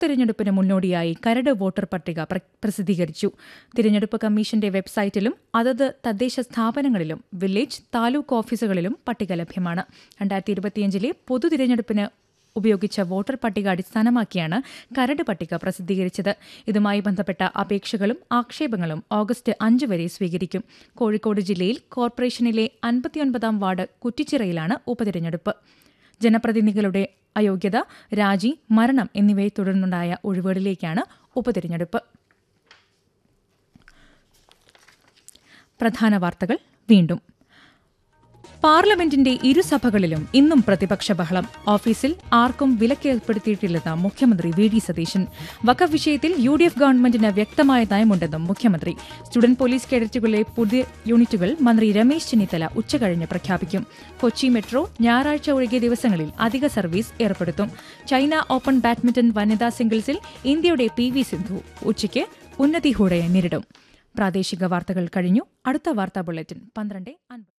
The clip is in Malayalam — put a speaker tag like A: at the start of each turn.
A: തിരഞ്ഞെടുപ്പിന് മുന്നോടിയായി കരട് വോട്ടർ പട്ടിക പ്ര- പ്രസിദ്ധീകരിച്ചു തിരഞ്ഞെടുപ്പ് കമ്മീഷന്റെ വെബ്സൈറ്റിലും അതത് തദ്ദേശ സ്ഥാപനങ്ങളിലും വില്ലേജ് താലൂക്ക് ഓഫീസുകളിലും പട്ടിക ലഭ്യമാണ് രണ്ടായിരത്തി ഇരുപത്തിയഞ്ചിലെ പൊതു തിരഞ്ഞെടുപ്പിന് ഉപയോഗിച്ച വോട്ടർ പട്ടിക അടിസ്ഥാനമാക്കിയാണ് കരട് പട്ടിക പ്രസിദ്ധീകരിച്ചത് ഇതുമായി ബന്ധപ്പെട്ട അപേക്ഷകളും ആക്ഷേപങ്ങളും ഓഗസ്റ്റ് അഞ്ച് വരെ സ്വീകരിക്കും കോഴിക്കോട് ജില്ലയിൽ കോർപ്പറേഷനിലെ അൻപത്തിയൊൻപതാം വാർഡ് കുറ്റിച്ചിറയിലാണ് ഉപതിരഞ്ഞെടുപ്പ് ജനപ്രതിനിധികളുടെ അയോഗ്യത രാജി മരണം എന്നിവയെ തുടർന്നുണ്ടായ ഒഴിവുകളിലേക്കാണ് ഉപതിരഞ്ഞെടുപ്പ് പ്രധാന വാർത്തകൾ വീണ്ടും പാർലമെന്റിന്റെ ഇരുസഭകളിലും ഇന്നും പ്രതിപക്ഷ ബഹളം ഓഫീസിൽ ആർക്കും വിലക്കേർപ്പെടുത്തിയിട്ടില്ലെന്ന് മുഖ്യമന്ത്രി വി ഡി സതീശൻ വഖഫ് വിഷയത്തിൽ യു ഡി എഫ് ഗവൺമെന്റിന് വ്യക്തമായ നയമുണ്ടെന്നും മുഖ്യമന്ത്രി സ്റ്റുഡന്റ് പോലീസ് കേഡറ്റുകളിലെ പുതിയ യൂണിറ്റുകൾ മന്ത്രി രമേശ് ചെന്നിത്തല ഉച്ചകഴിഞ്ഞ് പ്രഖ്യാപിക്കും കൊച്ചി മെട്രോ ഞായറാഴ്ച ഒഴികെ ദിവസങ്ങളിൽ അധിക സർവീസ് ഏർപ്പെടുത്തും ചൈന ഓപ്പൺ ബാഡ്മിന്റൺ വനിതാ സിംഗിൾസിൽ ഇന്ത്യയുടെ പി വി സിന്ധു ഉച്ചയ്ക്ക് ഉന്നതി ഹൂഡയെ നേരിടും പ്രാദേശിക വാർത്തകൾ കഴിഞ്ഞു അടുത്ത വാർത്താ ബുള്ളറ്റിൻ പന്ത്രണ്ട് അൻപത്